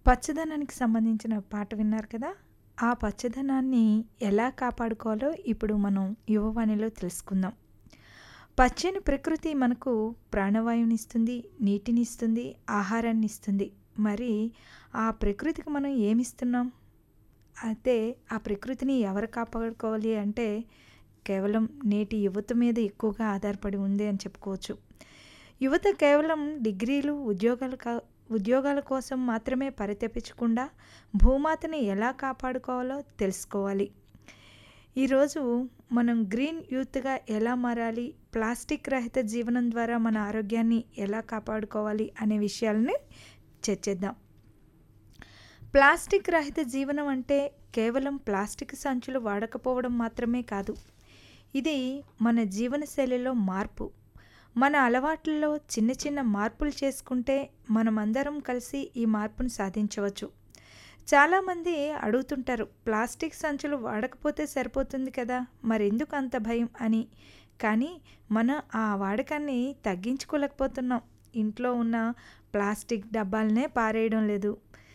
పచ్చదనానికి సంబంధించిన పాట విన్నారు కదా! ఆ పచ్చదనాన్ని ఎలా కాపాడుకోవాలో ఇప్పుడు మనం యువవాణిలో తెలుసుకుందాం. పచ్చని ప్రకృతి మనకు ప్రాణవాయువునిస్తుంది, నీటినిస్తుంది, ఆహారాన్నిస్తుంది. మరి ఆ ప్రకృతికి మనం ఏమిస్తున్నాం? అయితే ఆ ప్రకృతిని ఎవరు కాపాడుకోవాలి అంటే కేవలం నేటి యువత మీద ఎక్కువగా ఆధారపడి ఉంది అని చెప్పుకోవచ్చు. యువత కేవలం డిగ్రీలు, ఉద్యోగాలు కా ఉద్యోగాల కోసం మాత్రమే పరితపించకుండా భూమాతని ఎలా కాపాడుకోవాలో తెలుసుకోవాలి. ఈరోజు మనం గ్రీన్ యూత్‌గా ఎలా మారాలి, ప్లాస్టిక్ రహిత జీవనం ద్వారా మన ఆరోగ్యాన్ని ఎలా కాపాడుకోవాలి అనే విషయాలని చర్చిద్దాం. ప్లాస్టిక్ రహిత జీవనం అంటే కేవలం ప్లాస్టిక్ సంచులు వాడకపోవడం మాత్రమే కాదు. ఇది మన జీవనశైలిలో మార్పు. మన అలవాట్లలో చిన్న చిన్న మార్పులు చేసుకుంటే మనమందరం కలిసి ఈ మార్పును సాధించవచ్చు. చాలామంది అడుగుతుంటారు ప్లాస్టిక్ సంచులు వాడకపోతే సరిపోతుంది కదా! మరెందుకు అంత భయం అని. కానీ మనం ఆ వాడకాన్ని తగ్గించుకోలేకపోతున్నాం. ఇంట్లో ఉన్న ప్లాస్టిక్ డబ్బాలనే పారేయడం లేదు.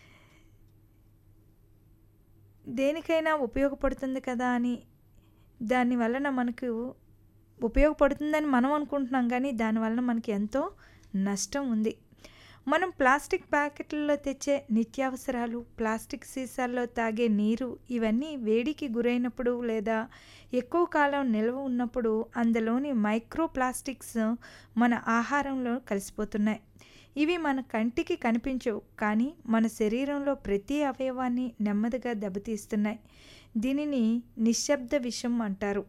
దేనికైనా ఉపయోగపడుతుంది కదా అని దాని వలన మనకు ఉపయోగపడుతుందని మనం అనుకుంటున్నాం కానీ దాని వలన మనకి ఎంతో నష్టం ఉంది. మనం ప్లాస్టిక్ ప్యాకెట్లలో తెచ్చే నిత్యావసరాలు, ప్లాస్టిక్ సీసాల్లో తాగే నీరు ఇవన్నీ వేడికి గురైనప్పుడు లేదా ఎక్కువ కాలం నిల్వ ఉన్నప్పుడు అందులోని మైక్రో ప్లాస్టిక్స్ మన ఆహారంలో కలిసిపోతున్నాయి. ఇవి మన కంటికి కనిపించవు కానీ మన శరీరంలో ప్రతి అవయవాన్ని నెమ్మదిగా దెబ్బతీస్తున్నాయి. దీనిని నిశ్శబ్ద విషం అంటారు.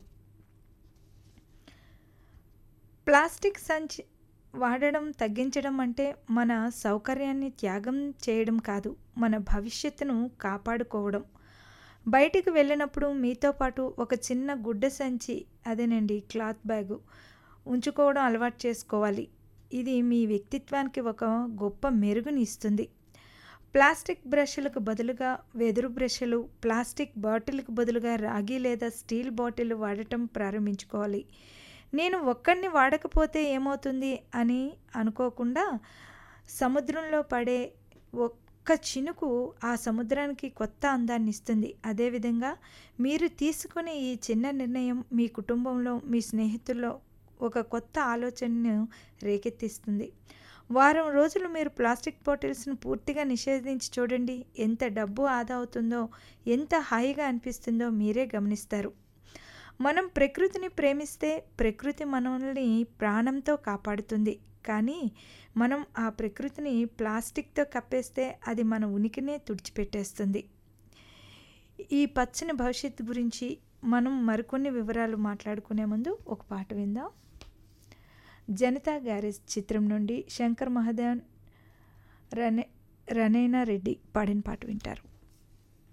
ప్లాస్టిక్ సంచి వాడడం తగ్గించడం అంటే మన సౌకర్యాన్ని త్యాగం చేయడం కాదు. మన భవిష్యత్తును కాపాడుకోవడం. బయటికి వెళ్ళినప్పుడు మీతో పాటు ఒక చిన్న గుడ్డ సంచి అదేనండి క్లాత్ బ్యాగు ఉంచుకోవడం అలవాటు చేసుకోవాలి. ఇది మీ వ్యక్తిత్వానికి ఒక గొప్ప మెరుగుని ఇస్తుంది. ప్లాస్టిక్ బ్రష్‌లకు బదులుగా వెదురు బ్రష్‌లు, ప్లాస్టిక్ బాటిల్‌కు బదులుగా రాగి లేదా స్టీల్ బాటిల్ వాడటం ప్రారంభించుకోవాలి. నేను ఒక్కడిని వాడకపోతే ఏమవుతుంది అని అనుకోకుండా సముద్రంలో పడే ఒక్క చినుకు ఆ సముద్రానికి కొత్త అందాన్నిస్తుంది. అదేవిధంగా మీరు తీసుకునే ఈ చిన్న నిర్ణయం మీ కుటుంబంలో, మీ స్నేహితుల్లో ఒక కొత్త ఆలోచనను రేకెత్తిస్తుంది. వారం రోజులు మీరు ప్లాస్టిక్ బాటిల్స్‌ను పూర్తిగా నిషేధించి చూడండి. ఎంత డబ్బు ఆదా అవుతుందో, ఎంత హాయిగా అనిపిస్తుందో మీరే గమనిస్తారు. మనం ప్రకృతిని ప్రేమిస్తే ప్రకృతి మనల్ని ప్రాణంతో కాపాడుతుంది. కానీ మనం ఆ ప్రకృతిని ప్లాస్టిక్‌తో కప్పేస్తే అది మన ఉనికినే తుడిచిపెట్టేస్తుంది. ఈ పచ్చని భవిష్యత్తు గురించి మనం మరికొన్ని వివరాలు మాట్లాడుకునే ముందు ఒక పాట విందాం. 'జనతా గ్యారేజ్' చిత్రం నుండి శంకర్ మహాదేవన్, రనే రనైనా రెడ్డి పాడిన పాట వింటారు.